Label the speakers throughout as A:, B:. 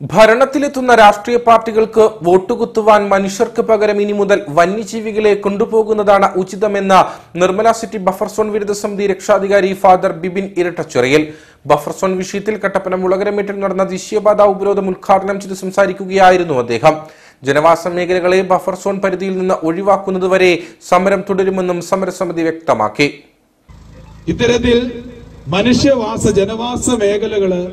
A: ഭരണത്തിലെത്തുന്ന രാഷ്ട്രീയ പാർട്ടികൾക്ക് വോട്ടുകുത്തുവാൻ മനുഷ്യർക്ക് പകരം ഇനി മുതൽ വന്യജീവികളെ കൊണ്ടുപോകുന്നതാണ് ഉചിതമെന്ന് നിർമ്മല സിറ്റി ബഫർ സോൺ വിരുദ്ധ സമിതി രക്ഷാധികാരി father Bibin Irattachorayil buffer zone വിഷയത്തിൽ കട്ടപ്പന മുളകരമേട്ടിൽ നടന്ന ദേശീയപാത ഉപരോധം ഉദ്ഘാടനം ചെയ്ത് സംസാരിക്കുകയായിരുന്നു അദ്ദേഹം ജനവാസ മേഖലകളെ ബഫർ സോൺ പരിധിയിൽ നിന്ന് ഒഴിവാക്കുന്നതുവരെ സമരം തുടരുമെന്നും സമരസമിതി വ്യക്തമാക്കി
B: ഇത്തരത്തിൽ മനുഷ്യവാസ ജനവാസ മേഖലകള്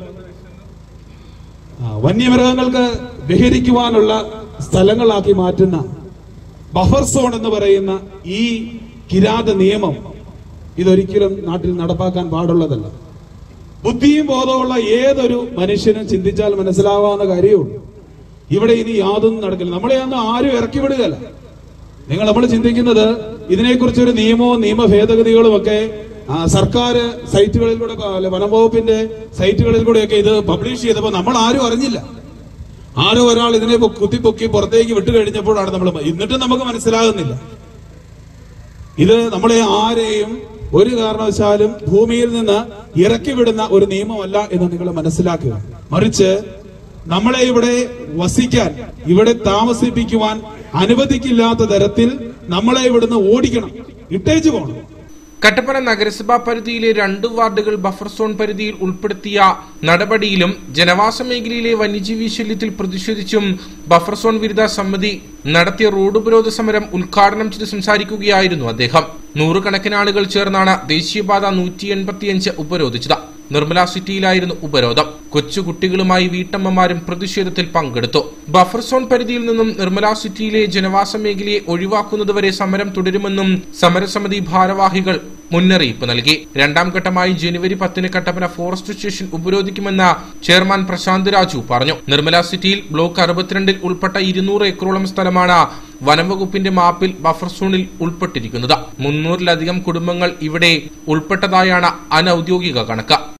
B: ആ, വന്യമൃഗങ്ങൾക്ക് വിഹരിക്കുവാനുള്ള സ്ഥലങ്ങളാക്കി മാറ്റുന്ന ബഫർ സോൺ എന്ന് പറയുന്ന ഈ കിരാത നിയമം ഇതൊരിക്കലും നാട്ടിൽ നടപ്പാക്കാൻ പാടുള്ളതല്ല ബുദ്ധിയും ബോധമുള്ള ഏതൊരു മനുഷ്യനും ചിന്തിച്ചാൽ മനസ്സിലാവാവുന്ന കാര്യമുള്ളൂ ഇവിടെ ഇനി യാതൊന്നും നടക്കില്ല നമ്മളെ ഒന്നും ആരും ഇറക്കി വിടുകയല്ല നിങ്ങൾ നമ്മൾ ചിന്തിക്കുന്നത് ഇതിനെക്കുറിച്ച് ഒരു നിയമവും നിയമ ഭേദഗതികളും ഒക്കെ ആ, സർക്കാർ സൈറ്റുകളിലൂടെ അല്ല, വനം വകുപ്പിന്റെ സൈറ്റുകളിലൂടെയൊക്കെ ഇത് പബ്ലിഷ് ചെയ്തപ്പോൾ നമ്മൾ ആരും അറിഞ്ഞില്ല ആരോ ഒരാൾ ഇതിനെ പൊ- കുത്തിപ്പൊക്കി പുറത്തേക്ക് വിട്ടു കഴിഞ്ഞപ്പോഴാണ് നമ്മൾ എന്നിട്ടും നമുക്ക് മനസ്സിലാകുന്നില്ല ഇത് നമ്മളെ ആരെയും ഒരു കാരണവശാലും ഭൂമിയിൽ നിന്ന് ഇറക്കി വിടുന്ന ഒരു നിയമമല്ല എന്ന് നിങ്ങൾ മനസ്സിലാക്കുക മറിച്ച് നമ്മളെ ഇവിടെ വസിക്കാൻ ഇവിടെ താമസിപ്പിക്കുവാൻ അനുവദിക്കില്ലാത്ത തരത്തിൽ നമ്മളെ ഇവിടുന്ന് ഓടിക്കണം ഇട്ടേച്ചു പോകണം
A: കട്ടപ്പന നഗരസഭാ പരിധിയിലെ രണ്ട് വാർഡുകൾ ബഫർ സോൺ പരിധിയിൽ ഉൾപ്പെടുത്തിയ നടപടിയിലും ജനവാസ മേഖലയിലെ വന്യജീവി ശല്യത്തിൽ പ്രതിഷേധിച്ചും ബഫർ സോൺ വിരുദ്ധ സമിതി നടത്തിയ റോഡ് ഉപരോധ സമരം ഉദ്ഘാടനം ചെയ്ത് സംസാരിക്കുകയായിരുന്നു അദ്ദേഹം നൂറുകണക്കിന് ആളുകൾ ചേർന്നാണ് ദേശീയപാത നൂറ്റി എൺപത്തിയഞ്ച് ഉപരോധിച്ചത് നിർമ്മല സിറ്റിയിലായിരുന്നു ഉപരോധം കൊച്ചുകുട്ടികളുമായി വീട്ടമ്മമാരും പ്രതിഷേധത്തിൽ പങ്കെടുത്തു ബഫർ സോൺ പരിധിയിൽ നിന്നും നിർമ്മല സിറ്റിയിലെ ജനവാസ മേഖലയെ ഒഴിവാക്കുന്നതുവരെ സമരം തുടരുമെന്നും സമരസമിതി ഭാരവാഹികൾ മുന്നറിയിപ്പ് നൽകി രണ്ടാം ഘട്ടമായി ജനുവരി പത്തിന് കട്ടപ്പന ഫോറസ്റ്റ് സ്റ്റേഷൻ ഉപരോധിക്കുമെന്ന് ചെയർമാൻ പ്രശാന്ത് രാജു പറഞ്ഞു നിർമ്മല സിറ്റിയിൽ ബ്ലോക്ക് അറുപത്തിരണ്ടിൽ ഉൾപ്പെട്ട ഇരുന്നൂറ് ഏക്കറോളം സ്ഥലമാണ് വനംവകുപ്പിന്റെ മാപ്പിൽ ബഫർ സോണിൽ ഉൾപ്പെട്ടിരിക്കുന്നത് മുന്നൂറിലധികം കുടുംബങ്ങൾ ഇവിടെ ഉൾപ്പെട്ടതായാണ് അനൌദ്യോഗിക കണക്ക്